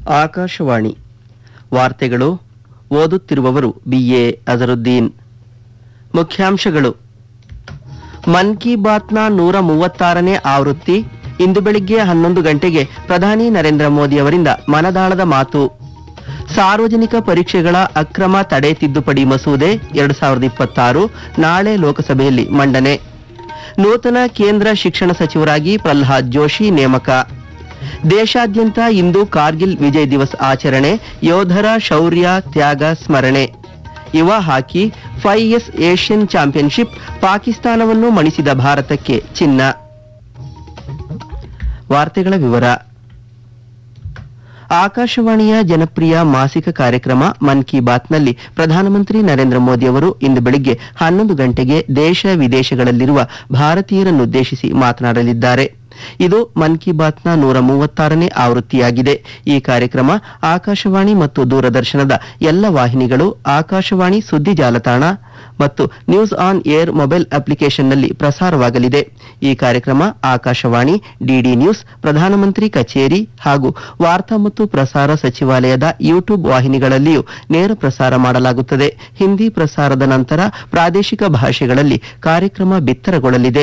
ಆಕಾಶವಾಣಿ ವಾರ್ತೆಗಳು ಓದುತ್ತಿರುವವರು ಬಿಎ ಅಜರುದ್ದೀನ್ ಮುಖ್ಯಾಂಶಗಳು ಮನ್ ಕಿ ಬಾತ್ನ ನೂರ ಮೂವತ್ತಾರನೇ ಆವೃತ್ತಿ ಇಂದು ಬೆಳಿಗ್ಗೆ ಹನ್ನೊಂದು ಗಂಟೆಗೆ ಪ್ರಧಾನಿ ನರೇಂದ್ರ ಮೋದಿ ಅವರಿಂದ ಮನದಾಳದ ಮಾತು ಸಾರ್ವಜನಿಕ ಪರೀಕ್ಷೆಗಳ ಅಕ್ರಮ ತಡೆ ತಿದ್ದುಪಡಿ ಮಸೂದೆ ಎರಡು ಸಾವಿರದ ಇಪ್ಪತ್ತಾರು ನಾಳೆ ಲೋಕಸಭೆಯಲ್ಲಿ ಮಂಡನೆ ನೂತನ ಕೇಂದ್ರ ಶಿಕ್ಷಣ ಸಚಿವರಾಗಿ ಪ್ರಲ್ಹಾದ್ ಜೋಶಿ ನೇಮಕ ದೇಶಾದ್ಯಂತ ಇಂದು ಕಾರ್ಗಿಲ್ ವಿಜಯ್ ದಿವಸ್ ಆಚರಣೆ ಯೋಧರ ಶೌರ್ಯ ತ್ಯಾಗ ಸ್ಮರಣೆ ಯುವ hockey fives Asian championship ಪಾಕಿಸ್ತಾನವನ್ನು ಮಣಿಸಿದ ಭಾರತಕ್ಕೆ ಚಿನ್ನ ವಾರ್ತೆಗಳ ವಿವರ ಆಕಾಶವಾಣಿಯ ಜನಪ್ರಿಯ ಮಾಸಿಕ ಕಾರ್ಯಕ್ರಮ ಮನ್ ಕಿ ಬಾತ್ನಲ್ಲಿ ಪ್ರಧಾನಮಂತ್ರಿ ನರೇಂದ್ರ ಮೋದಿ ಅವರು ಇಂದು ಬೆಳಿಗ್ಗೆ ಹನ್ನೊಂದು ಗಂಟೆಗೆ ದೇಶ ವಿದೇಶಗಳಲ್ಲಿರುವ ಭಾರತೀಯರನ್ನುದ್ದೇಶಿಸಿ ಮಾತನಾಡಲಿದ್ದಾರೆ ಇದು ಮನ್ ಕಿ ಬಾತ್ನ ನೂರ ಮೂವತ್ತಾರನೇ ಆವೃತ್ತಿಯಾಗಿದೆ ಈ ಕಾರ್ಯಕ್ರಮ ಆಕಾಶವಾಣಿ ಮತ್ತು ದೂರದರ್ಶನದ ಎಲ್ಲ ವಾಹಿನಿಗಳು ಆಕಾಶವಾಣಿ ಸುದ್ದಿ ಜಾಲತಾಣ ಮತ್ತು ನ್ಯೂಸ್ ಆನ್ ಏರ್ ಮೊಬೈಲ್ ಅಪ್ಲಿಕೇಶನ್ನಲ್ಲಿ ಪ್ರಸಾರವಾಗಲಿದೆ ಈ ಕಾರ್ಯಕ್ರಮ ಆಕಾಶವಾಣಿ ಡಿಡಿ ನ್ಯೂಸ್ ಪ್ರಧಾನಮಂತ್ರಿ ಕಚೇರಿ ಹಾಗೂ ವಾರ್ತಾ ಮತ್ತು ಪ್ರಸಾರ ಸಚಿವಾಲಯದ ಯೂಟ್ಯೂಬ್ ವಾಹಿನಿಗಳಲ್ಲಿಯೂ ನೇರ ಪ್ರಸಾರ ಮಾಡಲಾಗುತ್ತದೆ ಹಿಂದಿ ಪ್ರಸಾರದ ನಂತರ ಪ್ರಾದೇಶಿಕ ಭಾಷೆಗಳಲ್ಲಿ ಕಾರ್ಯಕ್ರಮ ಬಿತ್ತರಗೊಳ್ಳಲಿದೆ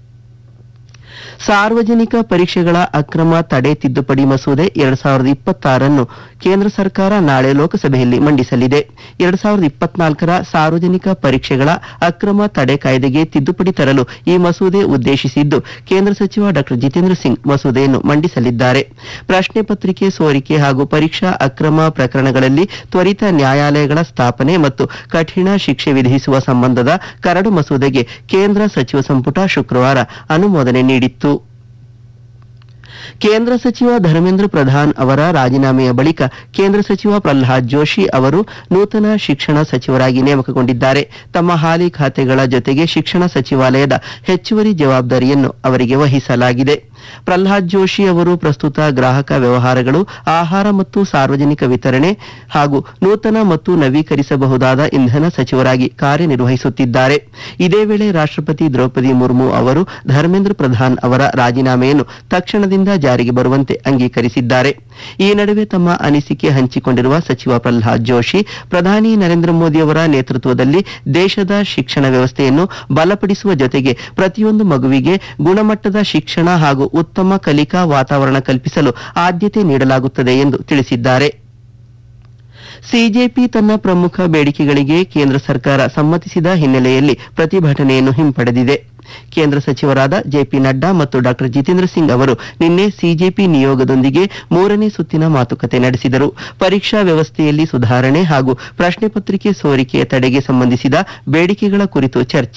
ಸಾರ್ವಜನಿಕ ಪರೀಕ್ಷೆಗಳ ಅಕ್ರಮ ತಡೆ ತಿದ್ದುಪಡಿ ಮಸೂದೆ ಎರಡ್ ಸಾವಿರದ ಇಪ್ಪತ್ತಾರನ್ನು ಕೇಂದ್ರ ಸರ್ಕಾರ ನಾಳೆ ಲೋಕಸಭೆಯಲ್ಲಿ ಮಂಡಿಸಲಿದೆ ಎರಡ್ ಸಾವಿರದ ಇಪ್ಪತ್ನಾಲ್ಕರ ಸಾರ್ವಜನಿಕ ಪರೀಕ್ಷೆಗಳ ಅಕ್ರಮ ತಡೆ ಕಾಯ್ದೆಗೆ ತಿದ್ದುಪಡಿ ತರಲು ಈ ಮಸೂದೆ ಉದ್ದೇಶಿಸಿದ್ದು ಕೇಂದ್ರ ಸಚಿವ ಡಾ ಜಿತೇಂದ್ರ ಸಿಂಗ್ ಮಸೂದೆಯನ್ನು ಮಂಡಿಸಲಿದ್ದಾರೆ ಪ್ರಶ್ನೆ ಪತ್ರಿಕೆ ಸೋರಿಕೆ ಹಾಗೂ ಪರೀಕ್ಷಾ ಅಕ್ರಮ ಪ್ರಕರಣಗಳಲ್ಲಿ ತ್ವರಿತ ನ್ಯಾಯಾಲಯಗಳ ಸ್ಥಾಪನೆ ಮತ್ತು ಕಠಿಣ ಶಿಕ್ಷೆ ವಿಧಿಸುವ ಸಂಬಂಧದ ಕರಡು ಮಸೂದೆಗೆ ಕೇಂದ್ರ ಸಚಿವ ಸಂಪುಟ ಶುಕ್ರವಾರ ಅನುಮೋದನೆ ನೀಡಿತ್ತು ಕೇಂದ್ರ ಸಚಿವ ಧರ್ಮೇಂದ್ರ ಪ್ರಧಾನ್ ಅವರ ರಾಜೀನಾಮೆಯ ಬಳಿಕ ಕೇಂದ್ರ ಸಚಿವ ಪ್ರಲ್ಹಾದ್ ಜೋಶಿ ಅವರು ನೂತನ ಶಿಕ್ಷಣ ಸಚಿವರಾಗಿ ನೇಮಕಗೊಂಡಿದ್ದಾರೆ ತಮ್ಮ ಹಾಲಿ ಖಾತೆಗಳ ಜೊತೆಗೆ ಶಿಕ್ಷಣ ಸಚಿವಾಲಯದ ಹೆಚ್ಚುವರಿ ಜವಾಬ್ದಾರಿಯನ್ನು ಅವರಿಗೆ ವಹಿಸಲಾಗಿದೆ ಪ್ರಲ್ಹಾದ್ ಜೋಶಿ ಅವರು ಪ್ರಸ್ತುತ ಗ್ರಾಹಕ ವ್ಯವಹಾರಗಳು ಆಹಾರ ಮತ್ತು ಸಾರ್ವಜನಿಕ ವಿತರಣೆ ಹಾಗೂ ನೂತನ ಮತ್ತು ನವೀಕರಿಸಬಹುದಾದ ಇಂಧನ ಸಚಿವರಾಗಿ ಕಾರ್ಯನಿರ್ವಹಿಸುತ್ತಿದ್ದಾರೆ ಇದೇ ವೇಳೆ ರಾಷ್ಟ್ರಪತಿ ದ್ರೌಪದಿ ಮುರ್ಮು ಅವರು ಧರ್ಮೇಂದ್ರ ಪ್ರಧಾನ್ ಅವರ ರಾಜೀನಾಮೆಯನ್ನು ತಕ್ಷಣದಿಂದ ಜಾರಿಗೆ ಬರುವಂತೆ ಅಂಗೀಕರಿಸಿದ್ದಾರೆ ಈ ನಡುವೆ ತಮ್ಮ ಅನಿಸಿಕೆ ಹಂಚಿಕೊಂಡಿರುವ ಸಚಿವ ಪ್ರಲ್ಹಾದ್ ಜೋಶಿ ಪ್ರಧಾನಿ ನರೇಂದ್ರ ಮೋದಿ ಅವರ ನೇತೃತ್ವದಲ್ಲಿ ದೇಶದ ಶಿಕ್ಷಣ ವ್ಯವಸ್ಥೆಯನ್ನು ಬಲಪಡಿಸುವ ಜೊತೆಗೆ ಪ್ರತಿಯೊಂದು ಮಗುವಿಗೆ ಗುಣಮಟ್ಟದ ಶಿಕ್ಷಣ ಹಾಗೂ ಉತ್ತಮ ಕಲಿಕಾ ವಾತಾವರಣ ಕಲ್ಪಿಸಲು ಆದ್ಯತೆ ನೀಡಲಾಗುತ್ತದೆ ಎಂದು ತಿಳಿಸಿದ್ದಾರೆ ಸಿಜೆಪಿ ತನ್ನ ಪ್ರಮುಖ ಬೇಡಿಕೆಗಳಿಗೆ ಕೇಂದ್ರ ಸರ್ಕಾರ ಸಮ್ಮತಿಸಿದ ಹಿನ್ನೆಲೆಯಲ್ಲಿ ಪ್ರತಿಭಟನೆಯನ್ನು ಹಿಂಪಡೆದಿದೆ ಕೇಂದ್ರ ಸಚಿವರಾದ ಜೆಪಿ ನಡ್ಡಾ ಮತ್ತು ಡಾ ಜಿತೇಂದ್ರ ಸಿಂಗ್ ಅವರು ನಿನ್ನೆ ಸಿಜೆಪಿ ನಿಯೋಗದೊಂದಿಗೆ ಮೂರನೇ ಸುತ್ತಿನ ಮಾತುಕತೆ ನಡೆಸಿದರು ಪರೀಕ್ಷಾ ವ್ಯವಸ್ಥೆಯಲ್ಲಿ ಸುಧಾರಣೆ ಹಾಗೂ ಪ್ರಶ್ನೆ ಪತ್ರಿಕೆ ಸೋರಿಕೆ ತಡೆಗೆ ಸಂಬಂಧಿಸಿದ ಬೇಡಿಕೆಗಳ ಕುರಿತು ಚರ್ಚೆ